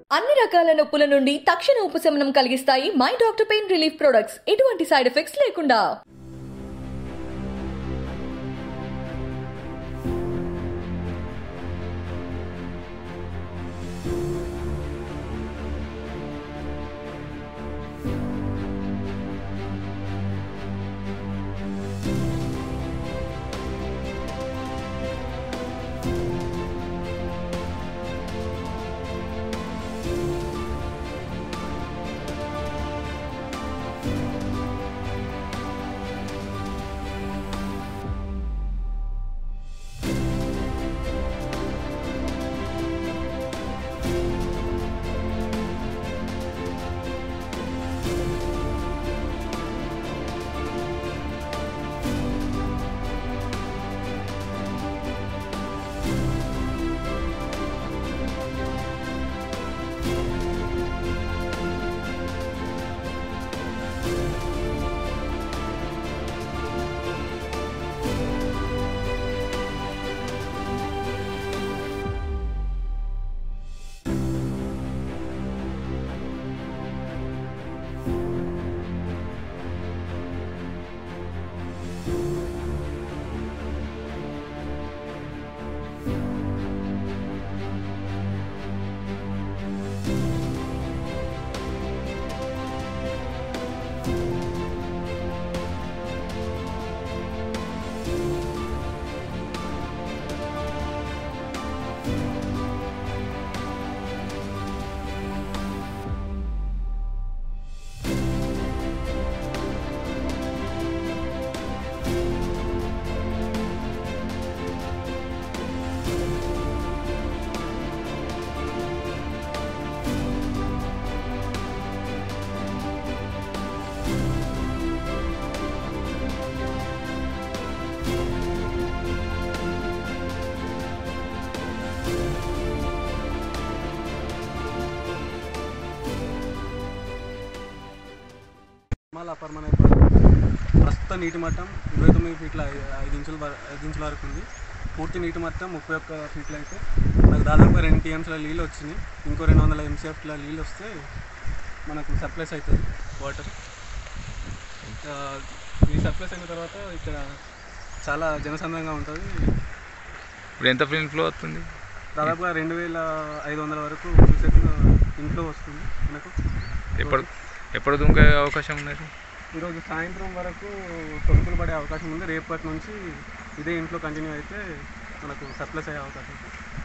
అన్ని రకాల నొప్పుల నుండి తక్షణ ఉపశమనం కలిగిస్తాయి my doctor pain relief products ఎటువంటి సైడ్ ఎఫెక్ట్స్ లేకుండా మళ్ళీ పర్మనెంట్ ప్రస్తుత నీటి మట్టం ఇరవై తొమ్మిది ఫీట్ల ఐ- ఐదు ఇంచుల వర- ఐదు ఇంచుల వరకు ఉంది పూర్తి నీటి మట్టం ముప్పై ఒక్క ఫీట్లు అయితే మనకు దాదాపుగా రెండు టీఎంస్ల నీళ్ళు వచ్చినాయి ఇంకో రెండు వందల ఎంసీఎఫ్ల నీళ్ళు వస్తే మనకు సప్లైస్ అవుతుంది వాటర్ ఈ సప్లైస్ అయిన తర్వాత ఇక్కడ చాలా జనసంద్రంగా ఉంటుంది ఇప్పుడు ఎంత ఫ్రీ ఫ్లో వస్తుంది దాదాపుగా రెండు వేల ఐదు వందల వరకు క్యూసెక్లు ఇంట్లో వస్తుంది మనకు ఎప్పుడు ఎప్పుడు దుంకే అవకాశం ఉన్నది ఈరోజు సాయంత్రం వరకు తొలుపులు పడే అవకాశం ఉంది రేపటి నుంచి ఇదే ఇంట్లో కంటిన్యూ అయితే మనకు సప్లైస్ అయ్యే అవకాశం ఉంది